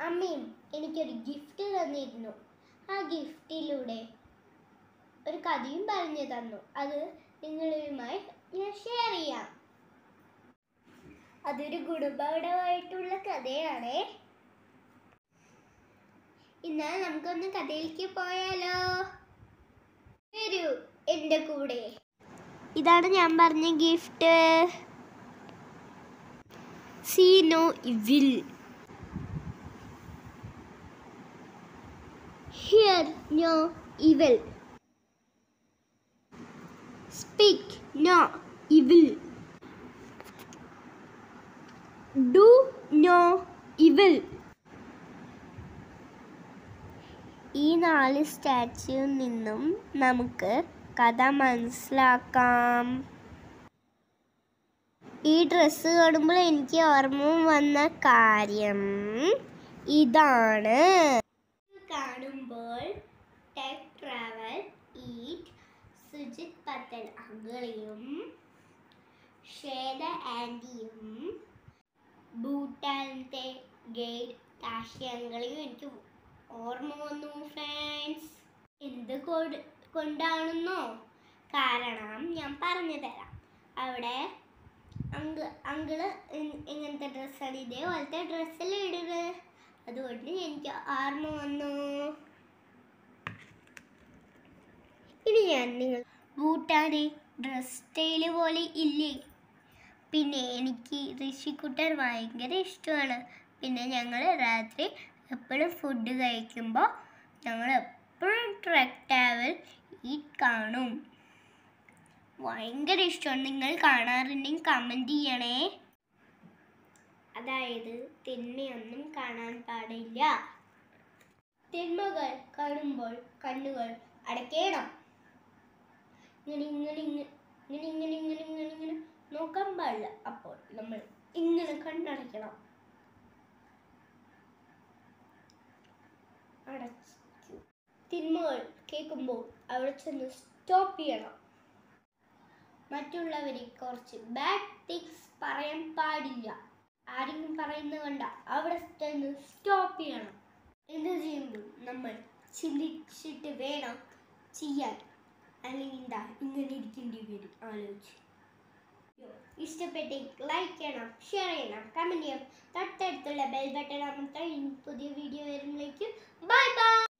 അമ്മയും എനിക്കൊരു ഗിഫ്റ്റ് തന്നിരുന്നു ആ ഗിഫ്റ്റിലൂടെ ഒരു കഥയും പറഞ്ഞു തന്നു അത് നിങ്ങളുമായി ഞാൻ ഷെയർ ചെയ്യാം അതൊരു ഗുണപാഠമായിട്ടുള്ള കഥയാണേ എന്നാൽ നമുക്കൊന്ന് കഥയിലേക്ക് പോയാലോ വരൂ എൻ്റെ കൂടെ ഇതാണ് ഞാൻ പറഞ്ഞ gift see no evil hear no evil speak no evil do no evil ഈ നാല് സ്റ്റാച്യുവിൽ നിന്നും നമുക്ക് കഥ മനസ്സിലാക്കാം ഈ ഡ്രസ്സ് കാണുമ്പോൾ എനിക്ക് ഓർമ്മ വന്ന കാര്യം ഇതാണ് കാണുമ്പോൾ ടെക് ട്രാവൽ ഈറ്റ് സുജിത് പത്തൽ അങ്കിളെയും ശ്വേത ആൻറ്റിയും ഭൂട്ടാനത്തെ ഗൈഡ് കാശി അങ്കിളെയും എനിക്ക് ഓർമ്മ വന്നു ഫ്രണ്ട്സ് എന്ത് കൊണ്ട് കൊണ്ടാണെന്നോ കാരണം ഞാൻ പറഞ്ഞു തരാം അവിടെ അങ്ക് അങ്കിള് ഇ- ഇങ്ങനത്തെ ഡ്രസ്സാണ് ഇതേപോലത്തെ ഡ്രസ്സല്ലേ ഇടുന്നത് അതുകൊണ്ട് എനിക്ക് ഓർമ്മ വന്നു ഇനി ഞാൻ നിങ്ങൾ ഭൂട്ടാനെ ഡ്രസ് സ്റ്റൈല് പോലെ ഇല്ലേ പിന്നെ എനിക്ക് ഋഷിക്കുട്ടൻ ഭയങ്കര ഇഷ്ടമാണ് പിന്നെ ഞങ്ങൾ രാത്രി എപ്പോഴും ഫുഡ് കഴിക്കുമ്പോൾ ഞങ്ങൾ എപ്പോഴും ട്രക്ക് ട്രാവൽ ഈ കാണും ഭയങ്കര ഇഷ്ടമാണ് നിങ്ങൾ കാണാറുണ്ടെങ്കിൽ കമൻറ്റ് ചെയ്യണേ അതായത് തിന്മയൊന്നും കാണാൻ പാടില്ല തിന്മകൾ കാണുമ്പോൾ കണ്ണുകൾ അടയ്ക്കണം ഇങ്ങനെ ഇങ്ങനെ ഇങ്ങനെ ഇങ്ങനെ ഇങ്ങനെ ഇങ്ങനെ ഇങ്ങനെ ഇങ്ങനെ നോക്കാൻ പാടില്ല അപ്പോൾ നമ്മൾ ഇങ്ങനെ കണ്ണടയ്ക്കണം അടച്ചു തിന്മകൾ കേൾക്കുമ്പോൾ അവിടെ ചെന്ന് സ്റ്റോപ്പ് ചെയ്യണം മറ്റുള്ളവരെ കുറച്ച് ബാഡ് തിങ്സ് പറയാൻ പാടില്ല ആരെങ്കിലും പറയുന്നത് കണ്ട അവിടെ ചെന്ന് സ്റ്റോപ്പ് ചെയ്യണം എന്ത് ചെയ്യുമ്പോൾ നമ്മൾ ചിന്തിച്ചിട്ട് വേണം ചെയ്യാൻ അല്ലെങ്കിൽ എന്താ ഇങ്ങനെ ഇരിക്കേണ്ടി വരും ആലോചിച്ച് ഇഷ്ടപ്പെട്ടെങ്കിൽ ലൈക്ക് ചെയ്യണം ഷെയർ ചെയ്യണം കമൻറ്റ് ചെയ്യണം തൊട്ടടുത്തുള്ള ബെൽ ബട്ടൺ അമർത്താൻ ഇനി പുതിയ വീഡിയോ വരുമ്പോഴേക്കും ബൈ ബൈ